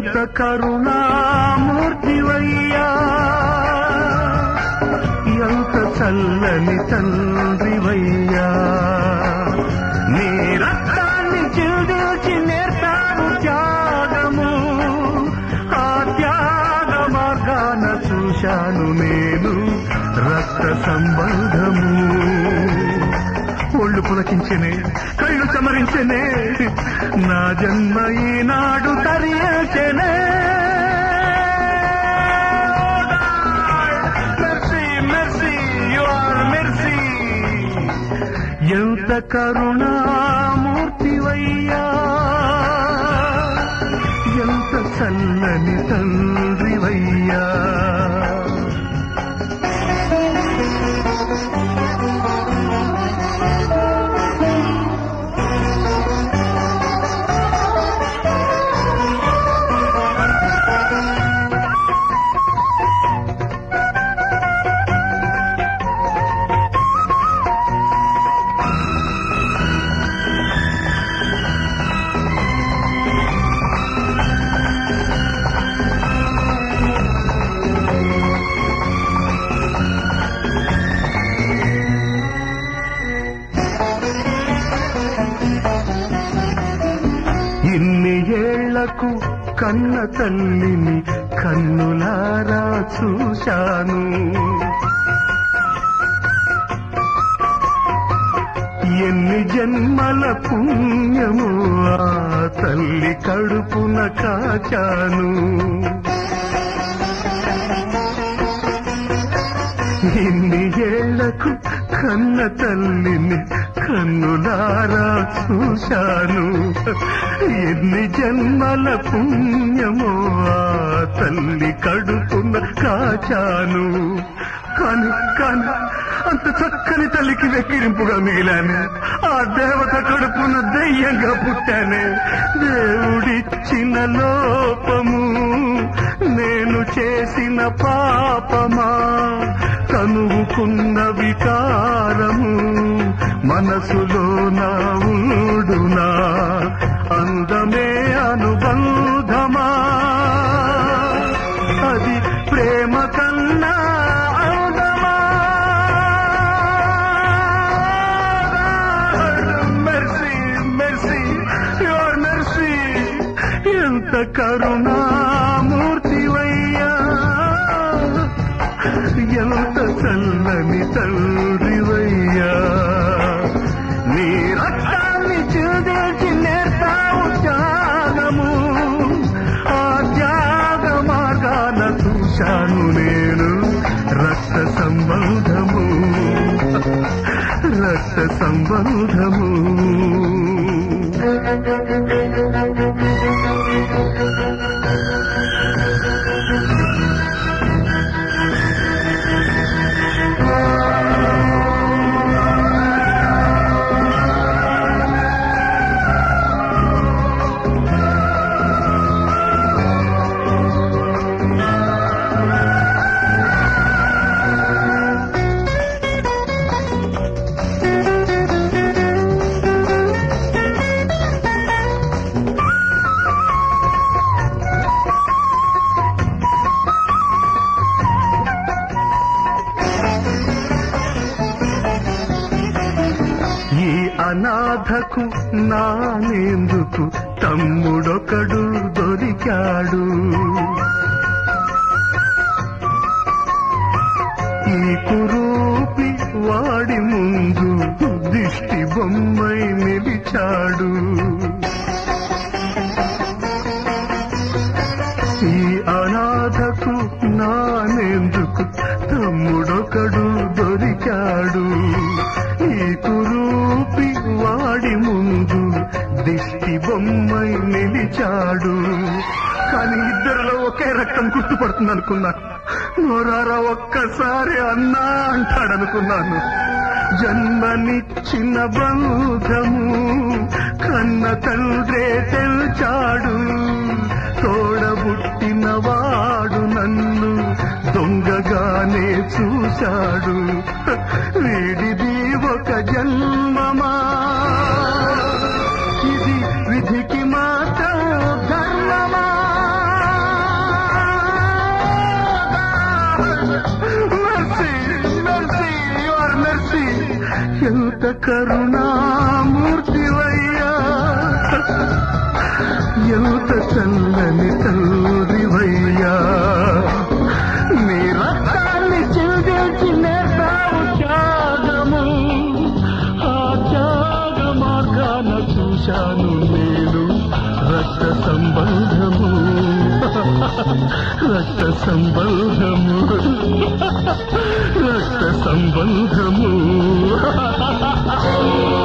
ఎంత కరుణామూర్తివయ్యా ఎంత చల్లని తండ్రివయ్యా నీ రక్తాన్ని చిల్దిల్చి నేర్తాను త్యాగము ఆ త్యాగ మార్గాన చూశాను నేను రక్త సంబంధము ఒళ్ళు పులకించనే కళ్ళు చమరించనే నా జన్మ ఈనాడు తరియేచనే mercy mercy you are mercy ఎంత కరుణామూర్తివయ్యా ఎంత చల్లని తండ్రివయ్యా ఇన్ని ఏళ్లకు కన్న తల్లిని కన్నులారా చూశాను ఎన్ని జన్మల పుణ్యము ఆ తల్లి కడుపున కాచాను ఇన్ని ఏళ్లకు కన్న తల్లిని కన్నులారా చూశాను ఎన్ని జన్మల పుణ్యమో ఆ తల్లి కడుపున కాచాను కాని కాని అంత చక్కని తల్లికి వెక్కిరింపుగా మిగిలాను ఆ దేవత కడుపున దయ్యంగా పుట్టానే దేవుడిచ్చిన లోపము నేను చేసిన పాపమా కనువుకున్న వికారము మనసులో నా ఊడునా అందమే అనుబంధమా అది ప్రేమ కన్నా అందమా మెర్సీ మెర్సీ యువర్ మెర్సీ ఎంత కరుణామూర్తివయ్యా ఎంత చల్లని తండ్రివయ్యా నీ రక్తాన్ని చిల్దేసి నేర్తావు త్యాగము ఆ త్యాగ మార్గాన చూశాను నేను రక్త సంబంధము రక్త సంబంధము ఈ అనాథకు నానేందుకు తమ్ముడొకడు దొరికాడు ఈ కురూపి వాడి ముందు దిష్టి బొమ్మై నిలిచాడు ఈ అనాథకు నానెందుకు తమ్ముడొకడు దొరికాడు ఈ కురూపి వాడి ముందు దిష్టి బొమ్మై నిలిచాడు కానీ ఇద్దరిలో ఒకే రక్తం గుర్తుపడుతుంది అనుకున్నాను నోరారా ఒక్కసారి అన్నా అంటాడనుకున్నాను జన్మనిచ్చిన బంధము కన్న తండ్రే తెల్చాడు తోడబుట్టిన వాడు నన్ను దొంగగానే చూశాడు వీడిది ఒక జన్మమా ఇది విధికి మాత్రం ధర్మమా కరుణామూర్తివయ్యా ఎంత చల్లని తండ్రివయ్యా నీ రక్తాన్ని చెల్లించి నేర్పావు త్యాగము ఆ త్యాగ మార్గాన చూశాను నేను రక్త సంబంధము రక్త సంబంధము రక్త సంబంధము